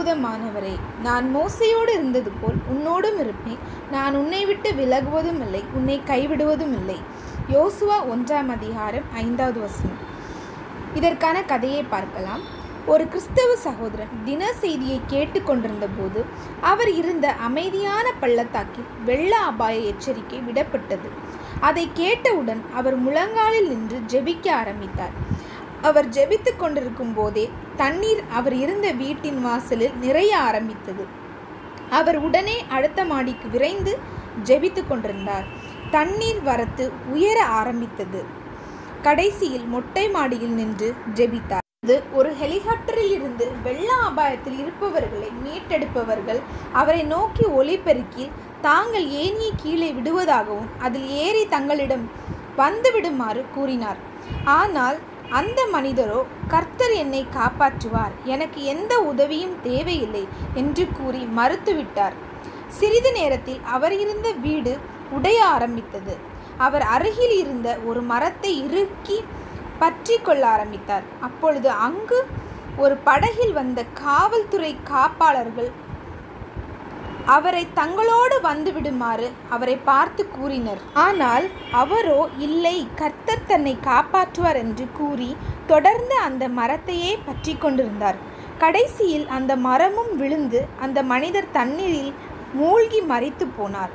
அற்புதமானவரே நான் மோசையோடு இருந்தது போல் உன்னோடும் இருப்பேன் நான் உன்னை விட்டு விலகுவதும் இல்லை உன்னை கைவிடுவதும் இல்லை யோசுவா ஒன்றாம் அதிகாரம் ஐந்தாவது வசனம் இதற்கான கதையை பார்க்கலாம் ஒரு கிறிஸ்தவ சகோதரன் தின செய்தியை கேட்டுக்கொண்டிருந்த போது அவர் இருந்த அமைதியான பள்ளத்தாக்கில் வெள்ள அபாய எச்சரிக்கை விடப்பட்டது அதை கேட்டவுடன் அவர் முழங்காலில் நின்று ஜெபிக்க ஆரம்பித்தார் அவர் ஜெபித்து கொண்டிருக்கும் போதே தண்ணீர் அவர் இருந்த வீட்டின் வாசலில் நிறைய ஆரம்பித்தது அவர் உடனே அடுத்த மாடிக்கு விரைந்து ஜெபித்து கொண்டிருந்தார் தண்ணீர் வரத்து உயர ஆரம்பித்தது கடைசியில் மொட்டை மாடியில் நின்று ஜெபித்தார் இது ஒரு ஹெலிகாப்டரில் இருந்து வெள்ள அபாயத்தில் இருப்பவர்களை மீட்டெடுப்பவர்கள் அவரை நோக்கி ஒலிபெருக்கி தாங்கள் ஏனியை கீழே விடுவதாகவும் அதில் ஏறி தங்களிடம் வந்து விடுமாறு கூறினார் ஆனால் அந்த மனிதரோ கர்த்தர் என்னை காப்பாற்றுவார் எனக்கு எந்த உதவியும் தேவையில்லை என்று கூறி மறுத்துவிட்டார் சிறிது நேரத்தில் அவர் இருந்த வீடு உடைய ஆரம்பித்தது அவர் அருகில் இருந்த ஒரு மரத்தை இறுக்கி பற்றி கொள்ள ஆரம்பித்தார் அப்பொழுது அங்கு ஒரு படகில் வந்த காவல்துறை காப்பாளர்கள் அவரை தங்களோடு வந்து விடுமாறு அவரை பார்த்து கூறினர் ஆனால் அவரோ இல்லை கர்த்தர் தன்னை காப்பாற்றுவார் என்று கூறி தொடர்ந்து அந்த மரத்தையே பற்றி கொண்டிருந்தார் கடைசியில் அந்த மரமும் விழுந்து அந்த மனிதர் தண்ணீரில் மூழ்கி மறித்து போனார்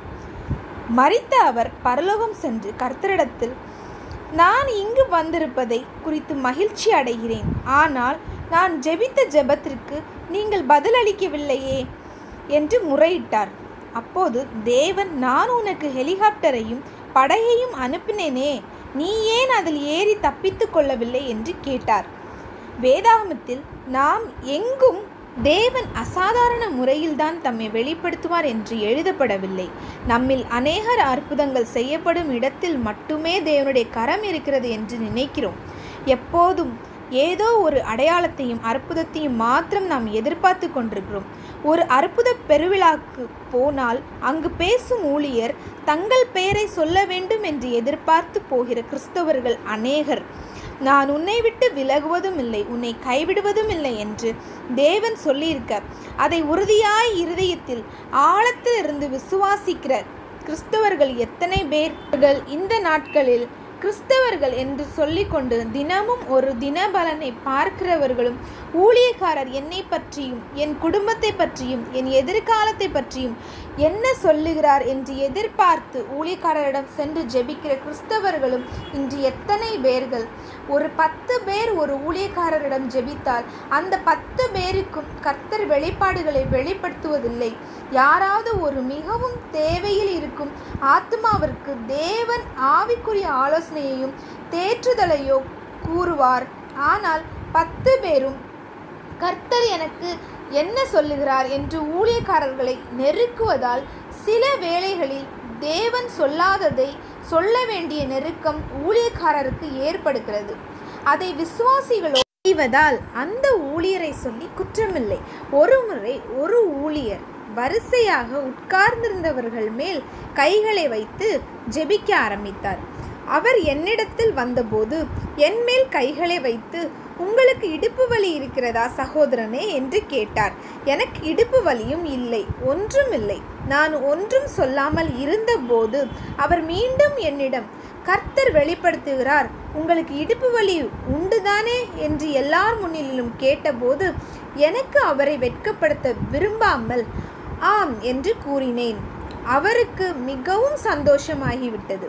மறித்த அவர் பரலோகம் சென்று கர்த்தரிடத்தில் நான் இங்கு வந்திருப்பதை குறித்து மகிழ்ச்சி அடைகிறேன் ஆனால் நான் ஜெபித்த ஜெபத்திற்கு நீங்கள் பதிலளிக்கவில்லையே என்று முறையிட்டார் அப்போது தேவன் நான் உனக்கு ஹெலிகாப்டரையும் படகையும் அனுப்பினேனே நீ ஏன் அதில் ஏறி தப்பித்து கொள்ளவில்லை என்று கேட்டார் வேதாகமத்தில் நாம் எங்கும் தேவன் அசாதாரண முறையில்தான் தம்மை வெளிப்படுத்துவார் என்று எழுதப்படவில்லை நம்மில் அநேகர் அற்புதங்கள் செய்யப்படும் இடத்தில் மட்டுமே தேவனுடைய கரம் இருக்கிறது என்று நினைக்கிறோம் எப்போதும் ஏதோ ஒரு அடையாளத்தையும் அற்புதத்தையும் மாத்திரம் நாம் எதிர்பார்த்து கொண்டிருக்கிறோம் ஒரு அற்புத பெருவிழாக்கு போனால் அங்கு பேசும் ஊழியர் தங்கள் பெயரை சொல்ல வேண்டும் என்று எதிர்பார்த்து போகிற கிறிஸ்தவர்கள் அநேகர் நான் உன்னை விட்டு விலகுவதும் இல்லை உன்னை கைவிடுவதும் இல்லை என்று தேவன் சொல்லியிருக்க அதை உறுதியாய் இருதயத்தில் ஆழத்தில் இருந்து விசுவாசிக்கிற கிறிஸ்தவர்கள் எத்தனை பேர்கள் இந்த நாட்களில் கிறிஸ்தவர்கள் என்று சொல்லிக்கொண்டு தினமும் ஒரு தினபலனை பார்க்கிறவர்களும் ஊழியக்காரர் என்னை பற்றியும் என் குடும்பத்தை பற்றியும் என் எதிர்காலத்தை பற்றியும் என்ன சொல்லுகிறார் என்று எதிர்பார்த்து ஊழியக்காரரிடம் சென்று ஜெபிக்கிற கிறிஸ்தவர்களும் இன்று எத்தனை பேர்கள் ஒரு பத்து பேர் ஒரு ஊழியக்காரரிடம் ஜெபித்தால் அந்த பத்து பேருக்கும் கர்த்தர் வெளிப்பாடுகளை வெளிப்படுத்துவதில்லை யாராவது ஒரு மிகவும் தேவையில் இருக்கும் ஆத்மாவிற்கு தேவன் ஆவிக்குரிய ஆலோசனையையும் தேற்றுதலையோ கூறுவார் ஆனால் பத்து பேரும் கர்த்தர் எனக்கு என்ன சொல்லுகிறார் என்று ஊழியக்காரர்களை நெருக்குவதால் சில வேளைகளில் தேவன் சொல்லாததை சொல்ல வேண்டிய நெருக்கம் ஊழியக்காரருக்கு ஏற்படுகிறது அதை விசுவாசிகளோ செய்வதால் அந்த ஊழியரை சொல்லி குற்றமில்லை ஒருமுறை ஒரு ஊழியர் வரிசையாக உட்கார்ந்திருந்தவர்கள் மேல் கைகளை வைத்து ஜெபிக்க ஆரம்பித்தார் அவர் என்னிடத்தில் வந்தபோது என் மேல் கைகளை வைத்து உங்களுக்கு இடுப்பு வலி இருக்கிறதா சகோதரனே என்று கேட்டார் எனக்கு இடுப்பு வலியும் இல்லை ஒன்றும் இல்லை நான் ஒன்றும் சொல்லாமல் இருந்தபோது அவர் மீண்டும் என்னிடம் கர்த்தர் வெளிப்படுத்துகிறார் உங்களுக்கு இடுப்பு வலி உண்டுதானே என்று எல்லார் முன்னிலும் கேட்டபோது எனக்கு அவரை வெட்கப்படுத்த விரும்பாமல் ஆம் என்று கூறினேன் அவருக்கு மிகவும் சந்தோஷமாகிவிட்டது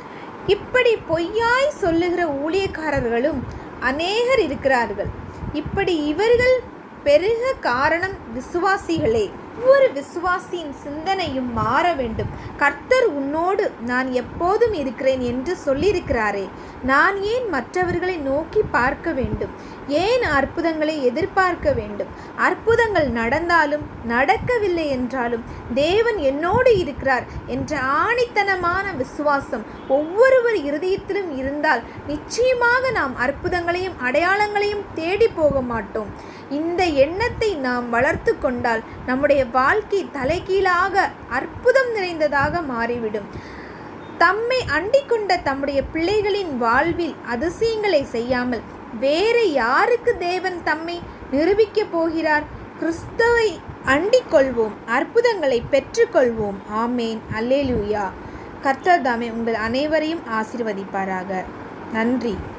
இப்படி பொய்யாய் சொல்லுகிற ஊழியக்காரர்களும் அநேகர் இருக்கிறார்கள் இப்படி இவர்கள் பெருக காரணம் விசுவாசிகளே ஒவ்வொரு விசுவாசியின் சிந்தனையும் மாற வேண்டும் கர்த்தர் உன்னோடு நான் எப்போதும் இருக்கிறேன் என்று சொல்லியிருக்கிறாரே நான் ஏன் மற்றவர்களை நோக்கி பார்க்க வேண்டும் ஏன் அற்புதங்களை எதிர்பார்க்க வேண்டும் அற்புதங்கள் நடந்தாலும் நடக்கவில்லை என்றாலும் தேவன் என்னோடு இருக்கிறார் என்ற ஆணித்தனமான விசுவாசம் ஒவ்வொருவர் இருதயத்திலும் இருந்தால் நிச்சயமாக நாம் அற்புதங்களையும் அடையாளங்களையும் தேடி போக மாட்டோம் இந்த எண்ணத்தை நாம் வளர்த்து கொண்டால் நம்முடைய வாழ்க்கை தலைகீழாக அற்புதம் நிறைந்ததாக மாறிவிடும் தம்மை அண்டிக்கொண்ட தம்முடைய பிள்ளைகளின் வாழ்வில் அதிசயங்களை செய்யாமல் வேறு யாருக்கு தேவன் தம்மை நிரூபிக்கப் போகிறார் கிறிஸ்துவை அண்டிக் கொள்வோம் அற்புதங்களை பெற்றுக்கொள்வோம் ஆமேன் அல்லேலூயா கர்த்தர் தாமே உங்கள் அனைவரையும் ஆசீர்வதிப்பாராக நன்றி